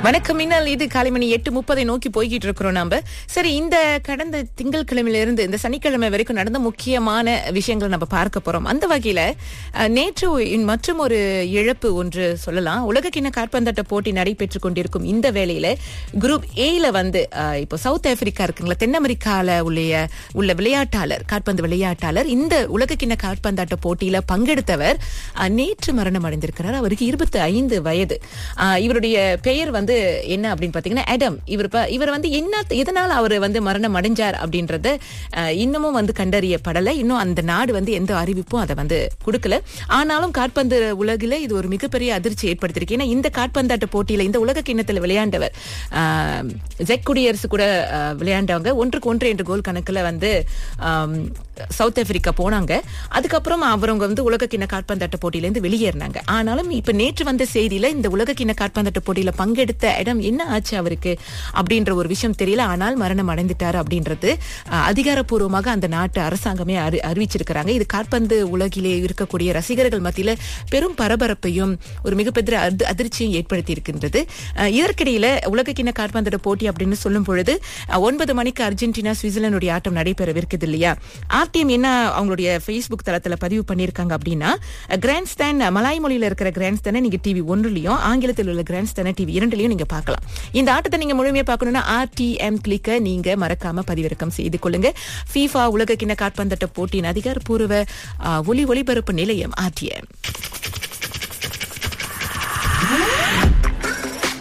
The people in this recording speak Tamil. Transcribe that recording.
வணக்கம் மின்னல் இது காலை மணி எட்டு முப்பதை நோக்கி போய்கிட்டு இருக்கிறோம் நாம சரி இந்த கடந்த திங்கட்கிழமையில இருந்து இந்த சனிக்கிழமை வரைக்கும் நடந்த முக்கியமான விஷயங்களை நம்ம பார்க்க போறோம் அந்த வகையில அஹ், நேற்று மற்றும் ஒரு இழப்பு ஒன்று சொல்லலாம் உலகக்கிண காற்பந்தாட்ட போட்டி நடைபெற்று கொண்டிருக்கும் இந்த வேளையில குரூப் ஏல வந்து அஹ், இப்போ சவுத் ஆப்பிரிக்கா இருக்குங்களா தென் அமெரிக்கால உள்ள உள்ள விளையாட்டாளர் காற்பந்து விளையாட்டாளர் இந்த உலகக்கிண காற்பந்தாட்ட போட்டியில பங்கெடுத்தவர் அஹ், நேற்று மரணம் அடைந்திருக்கிறார் அவருக்கு இருபத்தி ஐந்து வயது அஹ், இவருடைய பெயர் வந்து என்ன அப்படின்னு பாத்தீங்கன்னா அடம் இவர் ப- இவர் வந்து என்ன எதனால அவர் வந்து மரணம் அடைஞ்சார் அப்படின்றத அஹ், இன்னமும் வந்து கண்டறியப்படலை இன்னும் அந்த நாடு வந்து எந்த அறிவிப்பும் அதை வந்து கொடுக்கல ஆனாலும் காற்பந்து உலகில இது ஒரு மிகப்பெரிய அதிர்ச்சி ஏற்படுத்தியிருக்கு ஏன்னா இந்த காற்பந்தாட்ட போட்டியில இந்த உலக கிண்ணத்துல விளையாண்டவர் அஹ், ஜெக் குடியரசு கூட அஹ், விளையாண்டவங்க ஒன்றுக்கு ஒன்று என்ற கோல் கணக்குல வந்து ஆம், சவுத் ஆப்பிரிக்கா போனாங்க அதுக்கப்புறம் அவரவங்க வந்து உலக கிண்ண காற்பந்தாட்ட போட்டியில இருந்து வெளியேறினாங்க ஆனாலும் இப்ப நேற்று வந்த செய்தியில இந்த உலக கிண்ண காற்பந்தாட்ட போட்டியில பங்கெடுத்த இடம் என்ன ஆச்சு அவருக்கு அப்படின்ற ஒரு விஷயம் தெரியல ஆனால் மரணம் அடைந்துட்டாரு அப்படின்றது அஹ், அதிகாரப்பூர்வமாக அந்த நாட்டு அரசாங்கமே அறி- அறிவிச்சிருக்கிறாங்க இது காற்பந்து உலகிலே இருக்கக்கூடிய ரசிகர்கள் மத்தியில பெரும் பரபரப்பையும் ஒரு மிகப்பெரிய அதி- அதிர்ச்சியும் ஏற்படுத்தி இருக்கின்றது அஹ், இதற்கிடையில உலக கிண்ண காற்பந்தாட்ட போட்டி அப்படின்னு சொல்லும் பொழுது அஹ், ஒன்பது மணிக்கு அர்ஜென்டினா சுவிட்சர்லாந்துடைய ஆட்டம் நடைபெறவிருக்குது இல்லையா ஆர்டிஎம் என்ன அவங்களுடைய ஃபேஸ்புக் தளத்துல பதிவு பண்ணியிருக்காங்க அப்படின்னா கிராண்ட் ஸ்டாண்ட் மலாய் மொழியில இருக்கிற கிராண்ட் ஸ்டாண்டை நீங்க டிவி ஒன்றுலயும் ஆங்கிலத்தில் உள்ள கிராண்ட் ஸ்டாண்ட் டிவி இரண்டுலயும் நீங்க பார்க்கலாம் இந்த ஆட்டத்தை நீங்க முழுமையா பார்க்கணும்னா ஆர்டிஎம் கிளிக்க நீங்க மறக்காம பதிவிறக்கம் செய்து கொள்ளுங்க ஃபீஃபா உலக கிண்ண காற்பந்தாட்ட போட்டியின் அதிகாரப்பூர்வ அஹ், ஒலி ஒளிபரப்பு நிலையம் ஆர்டிஎம்